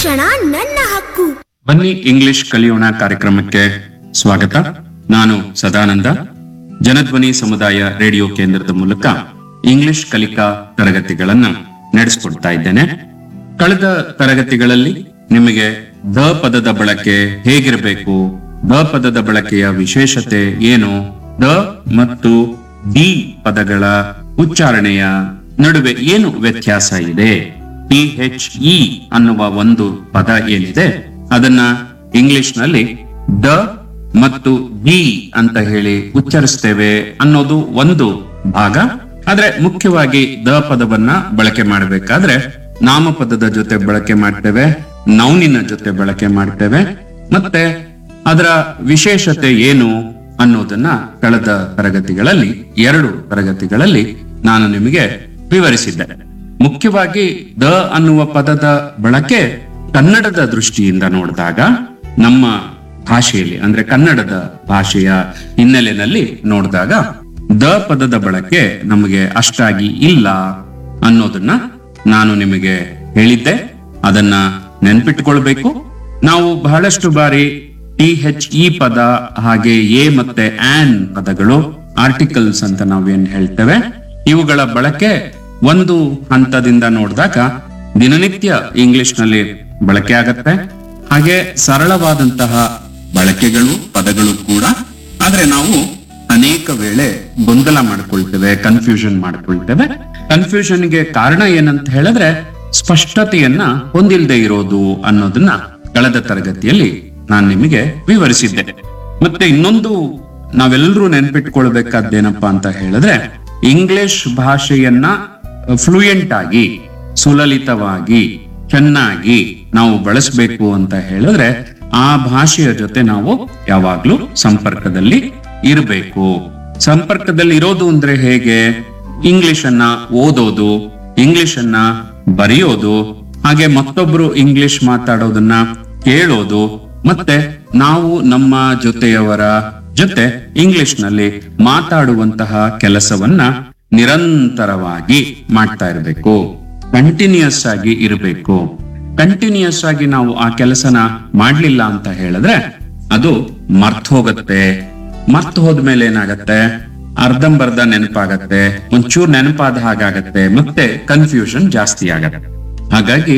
ಶಿಕ್ಷಣ ನನ್ನ ಹಕ್ಕು ಬನ್ನಿ ಇಂಗ್ಲಿಷ್ ಕಲಿಯೋಣ ಕಾರ್ಯಕ್ರಮಕ್ಕೆ ಸ್ವಾಗತ ನಾನು ಸದಾನಂದ ಜನಧ್ವನಿ ಸಮುದಾಯ ರೇಡಿಯೋ ಕೇಂದ್ರದ ಮೂಲಕ ಇಂಗ್ಲಿಷ್ ಕಲಿಕಾ ತರಗತಿಗಳನ್ನ ನಡೆಸಿಕೊಡ್ತಾ ಇದ್ದೇನೆ ಕಳೆದ ತರಗತಿಗಳಲ್ಲಿ ನಿಮಗೆ ದ ಪದದ ಬಳಕೆ ಹೇಗಿರಬೇಕು ದ ಪದದ ಬಳಕೆಯ ವಿಶೇಷತೆ ಏನು ದ ಮತ್ತು ಡಿ ಪದಗಳ ಉಚ್ಚಾರಣೆಯ ನಡುವೆ ಏನು ವ್ಯತ್ಯಾಸ ಇದೆ ಟಿ ಎಚ್ ಇ ಅನ್ನುವ ಒಂದು ಪದ ಏನಿದೆ ಅದನ್ನ ಇಂಗ್ಲಿಷ್ ನಲ್ಲಿ ದ ಮತ್ತು ಡಿ ಅಂತ ಹೇಳಿ ಉಚ್ಚರಿಸ್ತೇವೆ ಅನ್ನೋದು ಒಂದು ಭಾಗ ಆದ್ರೆ ಮುಖ್ಯವಾಗಿ ದ ಪದವನ್ನ ಬಳಕೆ ಮಾಡಬೇಕಾದ್ರೆ ನಾಮಪದದ ಜೊತೆ ಬಳಕೆ ಮಾಡ್ತೇವೆ ನೌನಿನ ಜೊತೆ ಬಳಕೆ ಮಾಡ್ತೇವೆ ಮತ್ತೆ ಅದರ ವಿಶೇಷತೆ ಏನು ಅನ್ನೋದನ್ನ ಕಳೆದ ತರಗತಿಗಳಲ್ಲಿ ಎರಡು ತರಗತಿಗಳಲ್ಲಿ ನಾನು ನಿಮಗೆ ವಿವರಿಸಿದ್ದೆ ಮುಖ್ಯವಾಗಿ ದ ಅನ್ನುವ ಪದದ ಬಳಕೆ ಕನ್ನಡದ ದೃಷ್ಟಿಯಿಂದ ನೋಡಿದಾಗ ನಮ್ಮ ಭಾಷೆಯಲ್ಲಿ ಅಂದ್ರೆ ಕನ್ನಡದ ಭಾಷೆಯ ಹಿನ್ನೆಲೆಯಲ್ಲಿ ನೋಡಿದಾಗ ದ ಪದದ ಬಳಕೆ ನಮಗೆ ಅಷ್ಟಾಗಿ ಇಲ್ಲ ಅನ್ನೋದನ್ನ ನಾನು ನಿಮಗೆ ಹೇಳಿದ್ದೆ ಅದನ್ನ ನೆನ್ಪಿಟ್ಕೊಳ್ಬೇಕು ನಾವು ಬಹಳಷ್ಟು ಬಾರಿ ಟಿ ಎಚ್ ಇ ಪದ ಹಾಗೆ ಎ ಮತ್ತೆ ಆನ್ ಪದಗಳು ಆರ್ಟಿಕಲ್ಸ್ ಅಂತ ನಾವೇನ್ ಹೇಳ್ತೇವೆ ಇವುಗಳ ಬಳಕೆ ಒಂದು ಹಂತದಿಂದ ನೋಡಿದಾಗ ದಿನನಿತ್ಯ ಇಂಗ್ಲಿಷ್ ನಲ್ಲಿ ಬಳಕೆ ಆಗತ್ತೆ ಹಾಗೆ ಸರಳವಾದಂತಹ ಬಳಕೆಗಳು ಪದಗಳು ಕೂಡ ಆದ್ರೆ ನಾವು ಅನೇಕ ವೇಳೆ ಗೊಂದಲ ಮಾಡ್ಕೊಳ್ತೇವೆ ಕನ್ಫ್ಯೂಷನ್ ಮಾಡ್ಕೊಳ್ತೇವೆ ಕನ್ಫ್ಯೂಷನ್ಗೆ ಕಾರಣ ಏನಂತ ಹೇಳಿದ್ರೆ ಸ್ಪಷ್ಟತೆಯನ್ನ ಹೊಂದಿಲ್ಲದೆ ಇರೋದು ಅನ್ನೋದನ್ನ ಕಳೆದ ತರಗತಿಯಲ್ಲಿ ನಾನು ನಿಮಗೆ ವಿವರಿಸಿದ್ದೆ ಮತ್ತೆ ಇನ್ನೊಂದು ನಾವೆಲ್ಲರೂ ನೆನ್ಪಿಟ್ಕೊಳ್ಬೇಕಾದ್ದೇನಪ್ಪಾ ಅಂತ ಹೇಳಿದ್ರೆ ಇಂಗ್ಲಿಷ್ ಭಾಷೆಯನ್ನ ಫ್ಲೂಯೆಂಟ್ ಆಗಿ ಸುಲಲಿತವಾಗಿ ಚೆನ್ನಾಗಿ ನಾವು ಬಳಸಬೇಕು ಅಂತ ಹೇಳಿದ್ರೆ ಆ ಭಾಷೆಯ ಜೊತೆ ನಾವು ಯಾವಾಗ್ಲೂ ಸಂಪರ್ಕದಲ್ಲಿ ಇರಬೇಕು ಸಂಪರ್ಕದಲ್ಲಿ ಇರೋದು ಅಂದ್ರೆ ಹೇಗೆ ಇಂಗ್ಲಿಷ್ ಅನ್ನ ಓದೋದು ಇಂಗ್ಲಿಷ್ ಅನ್ನ ಬರೆಯೋದು ಹಾಗೆ ಮತ್ತೊಬ್ರು ಇಂಗ್ಲಿಷ್ ಮಾತಾಡೋದನ್ನ ಕೇಳೋದು ಮತ್ತೆ ನಾವು ನಮ್ಮ ಜೊತೆಯವರ ಜೊತೆ ಇಂಗ್ಲಿಷ್ ನಲ್ಲಿ ಮಾತಾಡುವಂತಹ ಕೆಲಸವನ್ನ ನಿರಂತರವಾಗಿ ಮಾಡ್ತಾ ಇರಬೇಕು ಕಂಟಿನ್ಯೂಸ್ ಆಗಿ ಇರಬೇಕು ಕಂಟಿನ್ಯೂಸ್ ಆಗಿ ನಾವು ಆ ಕೆಲಸನ ಮಾಡ್ಲಿಲ್ಲ ಅಂತ ಹೇಳಿದ್ರೆ ಅದು ಮರ್ತ್ ಹೋಗತ್ತೆ ಮರ್ತ್ ಹೋದ್ಮೇಲೆ ಏನಾಗತ್ತೆ ಅರ್ಧಂಬರ್ಧ ನೆನಪಾಗತ್ತೆ ಒಂಚೂರು ನೆನಪಾದ ಹಾಗಾಗತ್ತೆ ಮತ್ತೆ ಕನ್ಫ್ಯೂಷನ್ ಜಾಸ್ತಿ ಆಗತ್ತೆ ಹಾಗಾಗಿ